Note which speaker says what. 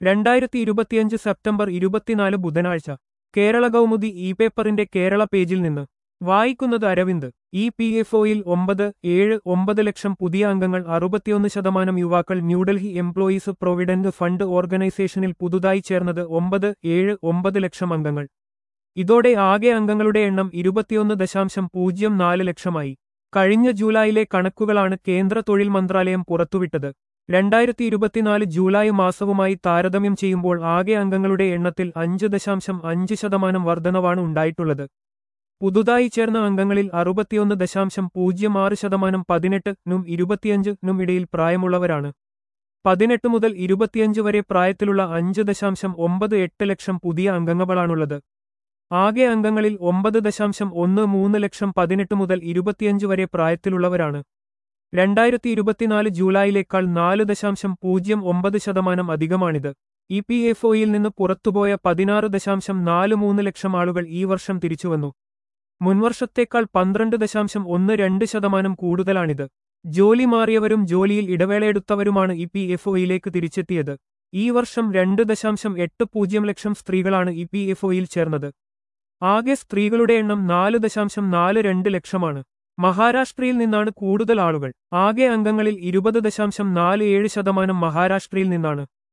Speaker 1: രണ്ടായിരത്തി ഇരുപത്തിയഞ്ച് സെപ്റ്റംബർ ഇരുപത്തിനാല് ബുധനാഴ്ച കേരള കൗമുദി ഇ പേപ്പറിന്റെ കേരള പേജിൽ നിന്ന് വായിക്കുന്നത് അരവിന്ദ് ഇ പി എഫ് ഒയിൽ ഒമ്പത് ഏഴ് ഒമ്പത് ലക്ഷം പുതിയ അംഗങ്ങൾ അറുപത്തിയൊന്ന് ശതമാനം യുവാക്കൾ ന്യൂഡൽഹി എംപ്ലോയീസ് പ്രൊവിഡന്റ് ഫണ്ട് ഓർഗനൈസേഷനിൽ പുതുതായി ചേർന്നത് ഒമ്പത് ഏഴ് ഒമ്പത് ലക്ഷം അംഗങ്ങൾ ഇതോടെ ആകെ അംഗങ്ങളുടെ എണ്ണം ഇരുപത്തിയൊന്ന് ദശാംശം പൂജ്യം നാല് ലക്ഷമായി കഴിഞ്ഞ ജൂലൈയിലെ കണക്കുകളാണ് കേന്ദ്ര തൊഴിൽ മന്ത്രാലയം പുറത്തുവിട്ടത് രണ്ടായിരത്തി ഇരുപത്തിനാല് ജൂലൈ മാസവുമായി താരതമ്യം ചെയ്യുമ്പോൾ ആകെ അംഗങ്ങളുടെ എണ്ണത്തിൽ അഞ്ച് ദശാംശം അഞ്ച് ശതമാനം വർധനവാണ് ഉണ്ടായിട്ടുള്ളത് പുതുതായി ചേർന്ന അംഗങ്ങളിൽ അറുപത്തിയൊന്ന് ദശാംശം പൂജ്യം ആറ് ശതമാനം പതിനെട്ട് നും ഇരുപത്തിയഞ്ച് നും ഇടയിൽ പ്രായമുള്ളവരാണ് പതിനെട്ട് മുതൽ ഇരുപത്തിയഞ്ച് വരെ പ്രായത്തിലുള്ള അഞ്ച് ദശാംശം ഒമ്പത് എട്ട് ലക്ഷം പുതിയ അംഗങ്ങളാണുള്ളത് ആകെ അംഗങ്ങളിൽ ഒമ്പത് ദശാംശം ഒന്ന് മൂന്ന് ലക്ഷം പതിനെട്ട് മുതൽ ഇരുപത്തിയഞ്ച് വരെ പ്രായത്തിലുള്ളവരാണ് രണ്ടായിരത്തി ഇരുപത്തിനാല് ജൂലൈയിലേക്കാൾ നാല് ദശാംശം പൂജ്യം ഒമ്പത് ശതമാനം അധികമാണിത് ഇ പി എഫ് ഒയിൽ നിന്ന് പുറത്തുപോയ പതിനാറ് ദശാംശം നാല് മൂന്ന് ലക്ഷം ആളുകൾ ഈ വർഷം തിരിച്ചുവന്നു മുൻവർഷത്തേക്കാൾ പന്ത്രണ്ട് ദശാംശം ഒന്ന് രണ്ട് ശതമാനം കൂടുതലാണിത് ജോലി മാറിയവരും ജോലിയിൽ ഇടവേളയെടുത്തവരുമാണ് ഇ പി എഫ് ഒയിലേക്ക് തിരിച്ചെത്തിയത് ഈ വർഷം രണ്ട് ദശാംശം എട്ട് പൂജ്യം ലക്ഷം സ്ത്രീകളാണ് ഇ പി എഫ് ഒയിൽ ചേർന്നത് ആകെ സ്ത്രീകളുടെ എണ്ണം നാല് ദശാംശം നാല് രണ്ട് ലക്ഷമാണ് മഹാരാഷ്ട്രയിൽ നിന്നാണ് കൂടുതൽ ആളുകൾ ആകെ അംഗങ്ങളിൽ ഇരുപത് ദശാംശം നാല് ഏഴ് ശതമാനം മഹാരാഷ്ട്രയിൽ നിന്നാണ്